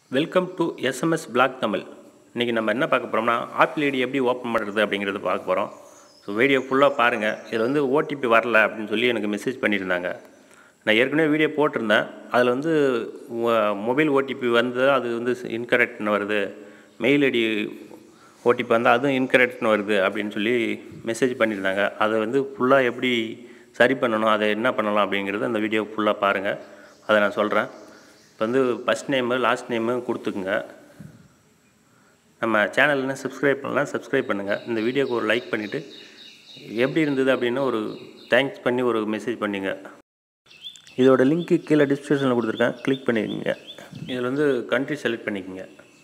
welcome to SMS blog Tamil இன்றைக்கி நம்ம என்ன பார்க்க போகிறோம்னா ஆப்பிள் ஐடி எப்படி ஓப்பன் பண்ணுறது அப்படிங்கிறது பார்க்க போகிறோம் ஸோ வீடியோ ஃபுல்லாக பாருங்கள் இதில் வந்து ஓடிபி வரல அப்படின்னு சொல்லி எனக்கு மெசேஜ் பண்ணியிருந்தாங்க நான் ஏற்கனவே வீடியோ போட்டிருந்தேன் அதில் வந்து மொபைல் ஓடிபி வந்து அது வந்து இன்கரெக்ட்னு வருது மெயில் ஐடி ஓடிபி வந்தால் அதுவும் இன்கரெக்ட்னு வருது அப்படின்னு சொல்லி மெசேஜ் பண்ணியிருந்தாங்க அதை வந்து ஃபுல்லாக எப்படி சரி பண்ணணும் அதை என்ன பண்ணலாம் அப்படிங்கிறது அந்த வீடியோ ஃபுல்லாக பாருங்கள் அதை நான் சொல்கிறேன் இப்போ வந்து ஃபஸ்ட் நேமு லாஸ்ட் நேமு கொடுத்துக்குங்க நம்ம சேனல்னு சப்ஸ்கிரைப் பண்ணலாம் சப்ஸ்கிரைப் பண்ணுங்கள் இந்த வீடியோக்கு ஒரு லைக் பண்ணிவிட்டு எப்படி இருந்தது அப்படின்னு ஒரு தேங்க்ஸ் பண்ணி ஒரு மெசேஜ் பண்ணிங்க இதோட லிங்க்கு கீழே டிஸ்கிரிப்ஷனில் கொடுத்துருக்கேன் கிளிக் பண்ணிக்கோங்க இதில் வந்து கண்ட்ரி செலக்ட் பண்ணிக்கோங்க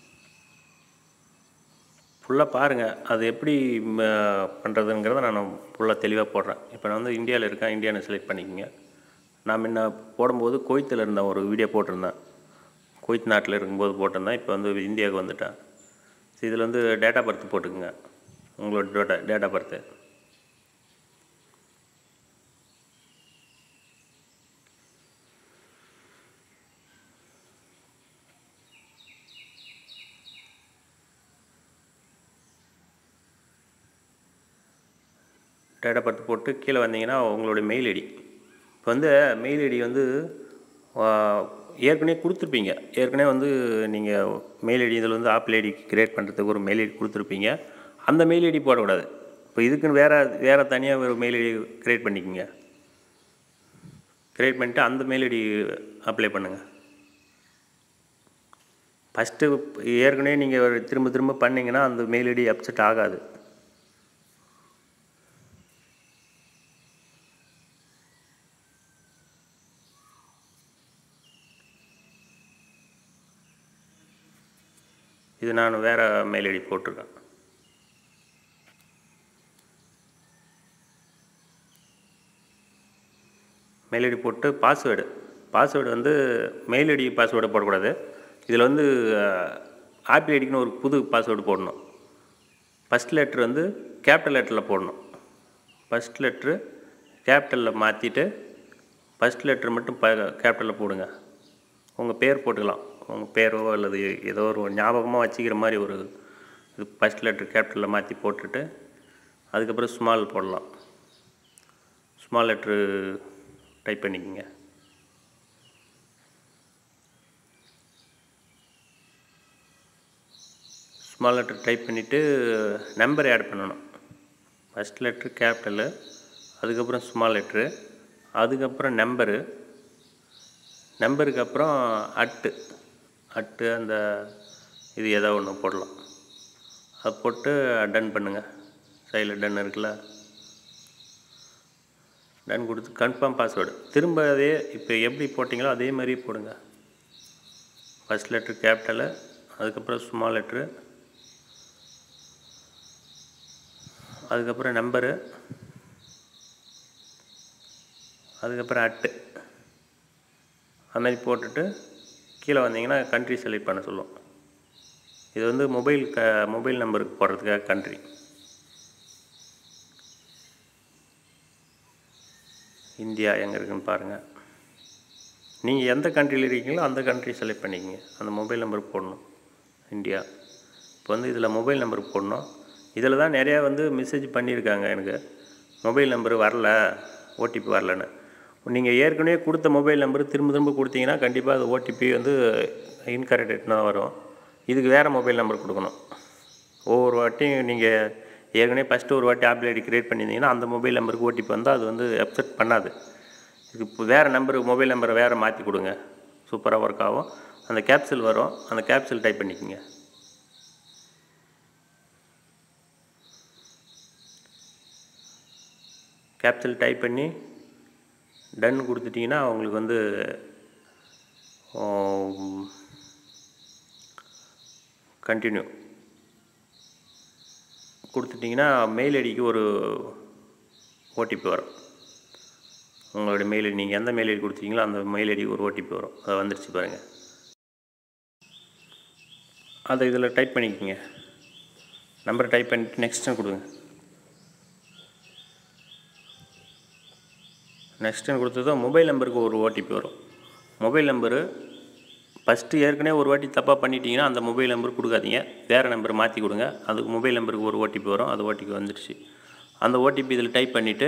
ஃபுல்லாக பாருங்கள் அது எப்படி பண்ணுறதுங்கிறத நான் ஃபுல்லாக தெளிவாக போடுறேன் இப்போ நான் வந்து இந்தியாவில் இருக்கேன் இந்தியான்னு செலக்ட் பண்ணிக்கோங்க நான் முன்ன போடும்போது குவைத்தில் இருந்தேன் ஒரு வீடியோ போட்டிருந்தேன் குவைத் நாட்டில் இருக்கும்போது போட்டிருந்தேன் இப்போ வந்து இந்தியாவுக்கு வந்துட்டேன் ஸோ இதில் வந்து டேட்டா பர்த் போட்டுக்குங்க உங்களோட date date birth date birth போட்டு கீழே வந்தீங்கன்னா உங்களுடைய மெயில் ஐடி இப்போ வந்து மெயில் ஐடி வந்து ஏற்கனவே கொடுத்துருப்பீங்க ஏற்கனவே வந்து நீங்கள் மெயில் ஐடி இதில் வந்து ஆப்பிள் ஐடி கிரியேட் பண்ணுறதுக்கு ஒரு மெயில் ஐடி கொடுத்துருப்பீங்க அந்த மெயில் ஐடி போடக்கூடாது இப்போ இதுக்குன்னு வேறு வேறு தனியாக ஒரு மெயில் ஐடி க்ரியேட் பண்ணிக்கோங்க க்ரியேட் பண்ணிட்டு அந்த மெயில் ஐடி அப்ளை பண்ணுங்கள் ஃபஸ்ட்டு ஏற்கனவே நீங்கள் திரும்ப திரும்ப பண்ணிங்கன்னா அந்த மெயில் ஐடி அப்செட் ஆகாது இது நான் வேறு மெயில் ஐடி போட்டிருக்கேன் மெயில் ஐடி போட்டு பாஸ்வேர்டு பாஸ்வேர்டு வந்து மெயில் ஐடி பாஸ்வேர்டை போடக்கூடாது இதில் வந்து ஆப்பிள் ஐடிக்குன்னு ஒரு புது பாஸ்வேர்டு போடணும் ஃபஸ்ட் லெட்ரு வந்து கேபிட்டல் லெட்டரில் போடணும் ஃபஸ்ட் லெட்ரு கேபிட்டலில் மாற்றிட்டு ஃபஸ்ட் லெட்ரு மட்டும் ப கேபிட்டலில் போடுங்க உங்கள் பேர் போட்டுக்கலாம் உங்கள் பேரோ அல்லது ஏதோ ஒரு ஞாபகமாக வச்சுக்கிற மாதிரி ஒரு இது ஃபஸ்ட் லெட்ரு கேபிட்டலில் மாற்றி போட்டுட்டு அதுக்கப்புறம் ஸ்மால் போடலாம் ஸ்மால் லெட்ரு டைப் பண்ணிக்கோங்க ஸ்மால் லெட்ரு டைப் பண்ணிவிட்டு நம்பர் ஆட் பண்ணணும் ஃபஸ்ட் லெட்ரு கேபிட்டலு அதுக்கப்புறம் ஸ்மால் லெட்ரு அதுக்கப்புறம் நம்பரு நம்பருக்கு அப்புறம் அட்டு அட்டு அந்த இது ஏதோ ஒன்று போடலாம் அது போட்டு டன் பண்ணுங்கள் சைடில் டன் இருக்குல்ல டன் கொடுத்து கன்ஃபார்ம் பாஸ்வேர்டு திரும்ப அதே இப்போ எப்படி போட்டிங்களோ அதே மாதிரி போடுங்க ஃபஸ்ட் லெட்ரு கேபிட்டலு அதுக்கப்புறம் ஸ்மால் லெட்ரு அதுக்கப்புறம் நம்பரு அதுக்கப்புறம் அட்டு அது மாதிரி போட்டுட்டு கீழே வந்தீங்கன்னா கண்ட்ரி செலக்ட் பண்ண சொல்லும் இது வந்து மொபைல் க மொபைல் நம்பருக்கு போடுறதுக்காக கண்ட்ரி இந்தியா எங்கே இருக்குன்னு பாருங்கள் நீங்கள் எந்த கண்ட்ரியில் இருக்கீங்களோ அந்த கண்ட்ரி செலக்ட் பண்ணிக்கங்க அந்த மொபைல் நம்பருக்கு போடணும் இந்தியா இப்போ வந்து இதில் மொபைல் நம்பருக்கு போடணும் இதில் தான் நிறையா வந்து மெசேஜ் பண்ணியிருக்காங்க எனக்கு மொபைல் நம்பர் வரல ஓடிபி வரலன்னு நீங்கள் ஏற்கனவே கொடுத்த மொபைல் நம்பர் திரும்ப திரும்ப கொடுத்தீங்கன்னா கண்டிப்பாக அது ஓடிபி வந்து இன்கரெக்ட்னு தான் வரும் இதுக்கு வேறு மொபைல் நம்பர் கொடுக்கணும் ஒவ்வொரு வாட்டியும் நீங்கள் ஏற்கனவே ஃபஸ்ட்டு ஒரு வாட்டி ஆப்பிள் ஐடி க்ரியேட் பண்ணியிருந்தீங்கன்னா அந்த மொபைல் நம்பருக்கு ஓடிபி வந்தால் அது வந்து அப்செட் பண்ணாது இது இப்போ வேறு நம்பரு மொபைல் நம்பரை வேறு மாற்றி கொடுங்க சூப்பராக ஒர்க் ஆகும் அந்த கேப்சல் வரும் அந்த கேப்சல் டைப் பண்ணிக்கோங்க கேப்சல் டைப் பண்ணி டன் கொடுத்துட்டிங்கன்னா அவங்களுக்கு வந்து கண்டினியூ கொடுத்துட்டிங்கன்னா மெயில் ஐடிக்கு ஒரு ஓடிபி வரும் உங்களுடைய மெயில் ஐடி நீங்கள் எந்த மெயில் ஐடி கொடுத்தீங்களோ அந்த மெயில் ஐடிக்கு ஒரு ஓடிபி வரும் அதை வந்துருச்சு பாருங்கள் அதை இதில் டைப் பண்ணிக்கோங்க நம்பரை டைப் பண்ணிவிட்டு நெக்ஸ்ட்டு கொடுங்க நெக்ஸ்ட்டு கொடுத்ததும் மொபைல் நம்பருக்கு ஒரு ஓடிபி வரும் மொபைல் நம்பரு ஃபஸ்ட்டு ஏற்கனவே ஒரு வாட்டி தப்பாக பண்ணிட்டீங்கன்னா அந்த மொபைல் நம்பர் கொடுக்காதீங்க வேறு நம்பர் மாற்றி கொடுங்க அதுக்கு மொபைல் நம்பருக்கு ஒரு ஓடிபி வரும் அது ஓடிபி வந்துடுச்சு அந்த ஓடிபி இதில் டைப் பண்ணிவிட்டு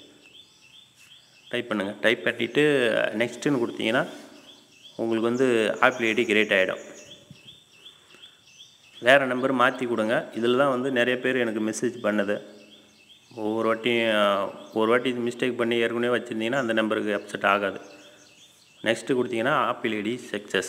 டைப் பண்ணுங்கள் டைப் பண்ணிவிட்டு நெக்ஸ்ட்டுன்னு கொடுத்தீங்கன்னா உங்களுக்கு வந்து ஆப்பிள் ஐடி கிரியேட் ஆகிடும் வேறு நம்பர் மாற்றி கொடுங்க இதில் தான் வந்து நிறைய பேர் எனக்கு மெசேஜ் பண்ணது ஒவ்வொரு வாட்டியும் ஒரு வாட்டி மிஸ்டேக் பண்ணி ஏற்கனவே வச்சுருந்தீங்கன்னா அந்த நம்பருக்கு அப்செட் ஆகாது நெக்ஸ்ட்டு கொடுத்தீங்கன்னா ஆப்பிள் ஐடி சக்ஸஸ்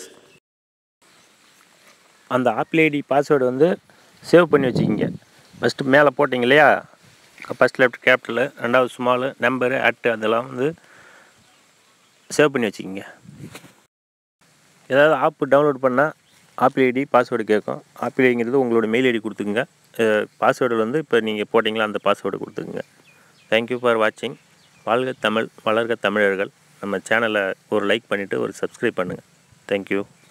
அந்த ஆப்பிள் ஐடி பாஸ்வேர்டு வந்து சேவ் பண்ணி வச்சுக்கிங்க ஃபஸ்ட்டு மேலே போட்டிங்க இல்லையா ஃபஸ்ட் லெஃப்ட் கேபிட்டலு ரெண்டாவது ஸ்மாலு நம்பரு அட்டு அதெல்லாம் வந்து சேவ் பண்ணி வச்சுக்கிங்க ஏதாவது ஆப் டவுன்லோட் பண்ணால் ஆப்பிள் ஐடி பாஸ்வேர்டு கேட்கும் ஆப்பிள் ஐடிங்கிறது உங்களோட மெயில் ஐடி கொடுத்துக்குங்க பாஸ்வேர்டு வந்து இப்போ நீங்கள் போட்டிங்களா அந்த பாஸ்வேர்டு கொடுத்துக்குங்க தேங்க்யூ ஃபார் வாட்சிங் வாழ்க தமிழ் வளர்க தமிழர்கள் நம்ம சேனலை ஒரு லைக் பண்ணிவிட்டு ஒரு சப்ஸ்கிரைப் பண்ணுங்கள் தேங்க்யூ